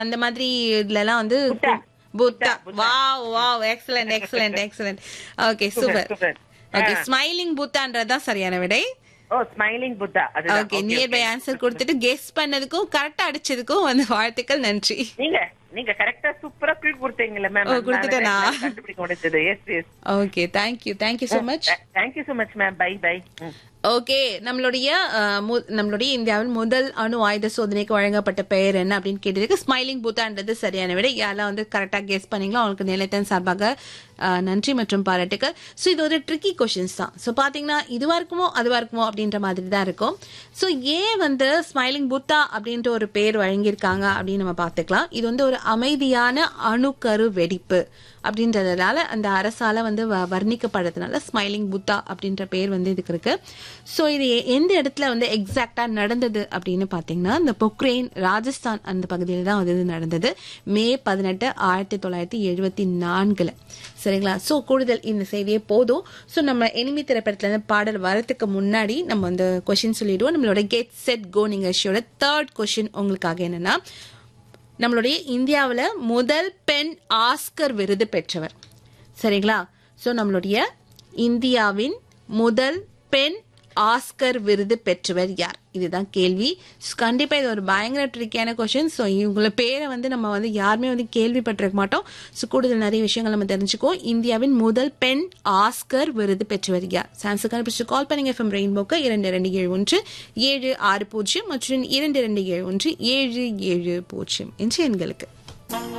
அந்த மாதிரி இதுலலாம் வந்து Buddha. Buddha Buddha. Wow wow excellent excellent excellent okay super super. Okay ஆ. ஸ்மைலிங் புத்தான்றதுதான் சரியான விடை ஓ ஸ்மைலிங் புத்தா அதுதான். Okay Okay, nearby okay. Answer கொடுத்துட்டு கெஸ் பண்ணதுக்கும் கரெக்டா அடிச்சதுக்கும் வந்து வாழ்த்துக்கள் நன்றி நீங்க நீங்க கரெக்டா சூப்பரா கிளிக் கொடுத்தீங்கல்ல மேம் ஓ, கொடுத்துட்டேனா? கண்டுபிடிக்க முடிஞ்சது yes yes okay thank you thank you so much thank you so much ma'am bye bye okay நம்மளுடைய அஹ், மு- நம்மளுடைய இந்தியாவின் முதல் அணு ஆயுத சோதனைக்கு வழங்கப்பட்ட பெயர் என்ன அப்படின்னு கேட்டதுக்கு ஸ்மைலிங் பூத்தான்றது சரியான விட யாரெல்லாம் வந்து கரெக்டா கெஸ் பண்ணீங்களோ அவங்களுக்கு நிலையத்தின் சார்பாக அஹ், நன்றி மற்றும் பாராட்டுகள் ஸோ இது ஒரு ட்ரிக்கி கொஷின்ஸ் தான் ஸோ பாத்தீங்கன்னா இதுவா இருக்குமோ அதுவா இருக்குமோ அப்படின்ற மாதிரி தான் இருக்கும் ஸோ ஏன் வந்து ஸ்மைலிங் புத்தா அப்படின்ற ஒரு பேர் வழங்கியிருக்காங்க அப்படின்னு நம்ம பார்த்துக்கலாம் இது வந்து ஒரு அமைதியான அணுக்கரு வெடிப்பு அப்படின்றதுனால அந்த அரசால வந்து வ- வர்ணிக்கப்படுறதுனால ஸ்மைலிங் புத்தா அப்படின்ற பேர் வந்து இதுக்கு இருக்கு ஸோ இது எ- எந்த இடத்துல வந்து எக்ஸாக்டா நடந்தது அப்படின்னு பார்த்தீங்கன்னா இந்த பொக்ரேன் ராஜஸ்தான் அந்த பகுதியில் தான் வந்து இது நடந்தது மே பதினெட்டு ஆயிரத்தி தொள்ளாயிரத்தி எழுபத்தி நான்குல சரிங்களா ஸோ கூடுதல் இந்த செய்தியே போதும் ஸோ நம்ம எனிமி திரைப்படத்துல இருந்து பாடல் வரதுக்கு முன்னாடி நம்ம வந்து கொஷின் சொல்லிடுவோம் நம்மளோட கெட் செட் கோ நிகழ்ச்சியோட தேர்ட் கொஷின் உங்களுக்காக என்னன்னா நம்மளுடைய இந்தியாவில் முதல் பெண் ஆஸ்கர் விருது பெற்றவர் சரிங்களா ஸோ நம்மளுடைய இந்தியாவின் முதல் பெண் ஆஸ்கர் விருது பெற்றவர் யார் இதுதான் கேள்வி So, கண்டிப்பா இது ஒரு பயங்கர ட்ரிக்கியான கொஷின் ஸோ இவங்கள பேரை வந்து நம்ம வந்து யாருமே வந்து கேள்விப்பட்டிருக்க மாட்டோம் ஸோ கூடுதல் நிறைய விஷயங்கள் நம்ம தெரிஞ்சுக்குவோம் இந்தியாவின் முதல் பெண் ஆஸ்கர் விருது பெற்றவர் யார் சாம்சங் கண்டுபிடிச்சு கால் பண்ணுங்க எஃப்எம் ரெயின்போக்கு இரண்டு ரெண்டு ஏழு ஒன்று ஏழு ஆறு பூஜ்ஜியம் மற்றும் இரண்டு ரெண்டு ஏழு ஒன்று ஏழு ஏழு பூஜ்ஜியம் என்று எண்களுக்கு